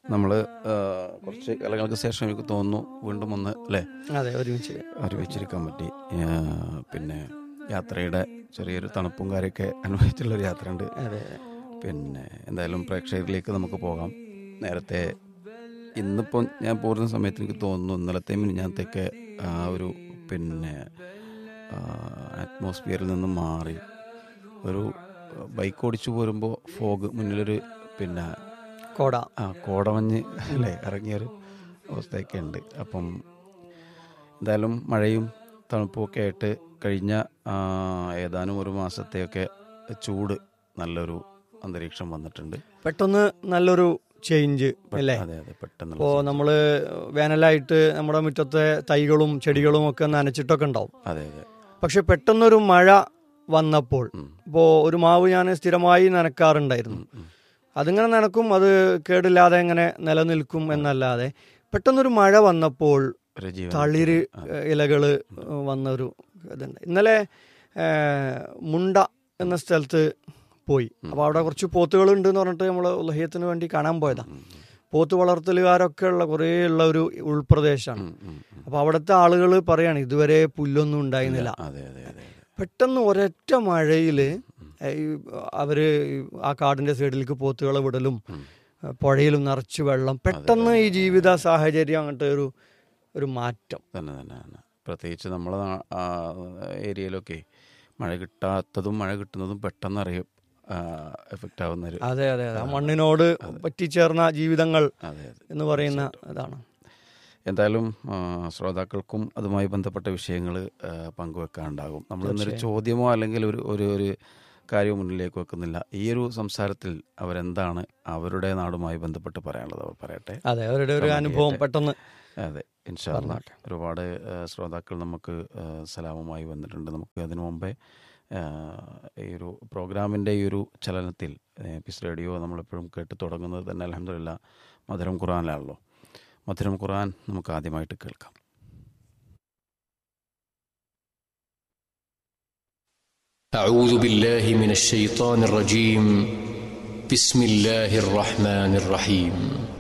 നമ്മൾ കുറച്ച് കാലങ്ങൾക്ക് ശേഷം എനിക്ക് തോന്നുന്നു വീണ്ടും ഒന്ന് അല്ലേ അതെ ഒരുമിച്ച് ഒരുമിച്ചിരിക്കാൻ പറ്റി ആ, പിന്നെ യാത്രയുടെ ചെറിയൊരു തണുപ്പും കാര്യമൊക്കെ അനുഭവിച്ചുള്ളൊരു യാത്രയുണ്ട് അതെ പിന്നെ എന്തായാലും പ്രേക്ഷകരിലേക്ക് നമുക്ക് പോകാം നേരത്തെ ഇന്നിപ്പം ഞാൻ പോരുന്ന സമയത്ത് എനിക്ക് തോന്നുന്നു ഇന്നലത്തെയും മിനിഞ്ഞാത്തൊക്കെ ആ ഒരു പിന്നെ അറ്റ്മോസ്ഫിയറിൽ നിന്നും മാറി ഒരു ബൈക്ക് ഓടിച്ചു പോരുമ്പോൾ ഫോഗ് മുന്നിലൊരു പിന്നെ കോട ആ കോടമഞ്ഞ് അല്ലേ ഇറങ്ങിയൊരു അവസ്ഥയൊക്കെ ഉണ്ട് അപ്പം എന്തായാലും മഴയും തണുപ്പും ഒക്കെ ആയിട്ട് കഴിഞ്ഞ ആ, ഏതാനും ഒരു മാസത്തെയൊക്കെ ചൂട് നല്ലൊരു അന്തരീക്ഷം വന്നിട്ടുണ്ട് പെട്ടെന്ന് നല്ലൊരു ചേഞ്ച് അല്ലേ അതെ അതെ പെട്ടെന്ന് ഇപ്പോ നമ്മള് വേനലായിട്ട് നമ്മുടെ മുറ്റത്തെ തൈകളും ചെടികളും ഒക്കെ നനച്ചിട്ടൊക്കെ ഉണ്ടാവും അതെ അതെ പക്ഷെ പെട്ടെന്നൊരു മഴ വന്നപ്പോൾ ഉം. ഇപ്പോൾ ഒരു മാവ് ഞാൻ സ്ഥിരമായി നനക്കാറുണ്ടായിരുന്നു ഉം. അതിങ്ങനെ നനക്കും അത് കേടില്ലാതെ ഇങ്ങനെ നിലനിൽക്കും എന്നല്ലാതെ പെട്ടെന്നൊരു മഴ വന്നപ്പോൾ ഒരു ജീവൻ തളിര് അതെ. ഇലകള് വന്നൊരു ഇതുണ്ട് ഇന്നലെ ഏ, മുണ്ട എന്ന സ്ഥലത്ത് പോയി അപ്പോൾ അവിടെ കുറച്ച് പോത്തുകൾ ഉണ്ട് എന്ന് പറഞ്ഞിട്ട് നമ്മൾ ഉലഹ്യത്തിന് വേണ്ടി കാണാൻ പോയതാ ഉം, ഉം, പോത്ത് വളർത്തലുകാരൊക്കെ ഉള്ള കുറേ ഉള്ള ഒരു ഉൾപ്രദേശമാണ് ഉം, ഉം, ഉം. അപ്പോൾ അവിടുത്തെ ആളുകൾ പറയാണ് ഇതുവരെ പുല്ലൊന്നും ഉണ്ടായിരുന്നില്ല അതെ അതെ അതെ അതെ പെട്ടെന്ന് ഒരൊറ്റ മഴയിൽ അവര് ആ കാടിന്റെ സൈഡിലേക്ക് പോത്തുകളെ വിടലും ഉം. പുഴയിലും നിറച്ച് വെള്ളം പെട്ടെന്ന് ഈ ജീവിത സാഹചര്യം അങ്ങോട്ട് ഒരു ഒരു മാറ്റം തന്നെ തന്നെ തന്നെ പ്രത്യേകിച്ച് നമ്മളെ നാ- ആ ഏരിയയിലൊക്കെ മഴ കിട്ടാത്തതും മഴ കിട്ടുന്നതും പെട്ടെന്ന് അറിയും എഫക്റ്റ് ആവുന്ന ഒരു അതെ അതെ അതെ ആ മണ്ണിനോട് പറ്റിച്ചേർന്ന ജീവിതങ്ങൾ അതെ അതെ എന്ന് പറയുന്ന ഇതാണ് എന്തായാലും ആ, ശ്രോതാക്കൾക്കും അതുമായി ബന്ധപ്പെട്ട വിഷയങ്ങൾ പങ്കുവെക്കാനുണ്ടാകും നമ്മൾ ഇന്നൊരു ചോദ്യമോ അല്ലെങ്കിൽ ഒരു ഒരു ഒരു കാര്യവും മുന്നിലേക്ക് വെക്കുന്നില്ല ഈ ഒരു സംസാരത്തിൽ അവരെന്താണ് അവരുടെ നാടുമായി ബന്ധപ്പെട്ട് പറയാനുള്ളത് അവർ പറയട്ടെ അതെ അവരുടെ ഒരു അനുഭവം പെട്ടെന്ന് അതെ ഇൻഷാല്ല ഒരുപാട് ആ, ശ്രോതാക്കൾ നമുക്ക് ആ, സലാമുമായി വന്നിട്ടുണ്ട് നമുക്ക് അതിനു മുമ്പേ ആ, ഈ ഒരു പ്രോഗ്രാമിൻ്റെ ഈ ഒരു ചലനത്തിൽ പീസ് റേഡിയോ നമ്മളെപ്പോഴും കേട്ട് തുടങ്ങുന്നത് തന്നെ അലഹമില്ല മധുരം ഖുറാനിലാണല്ലോ മധുരം ഖുറാൻ നമുക്ക് ആദ്യമായിട്ട് കേൾക്കാം أعوذ بالله من الشيطان الرجيم بسم الله الرحمن الرحيم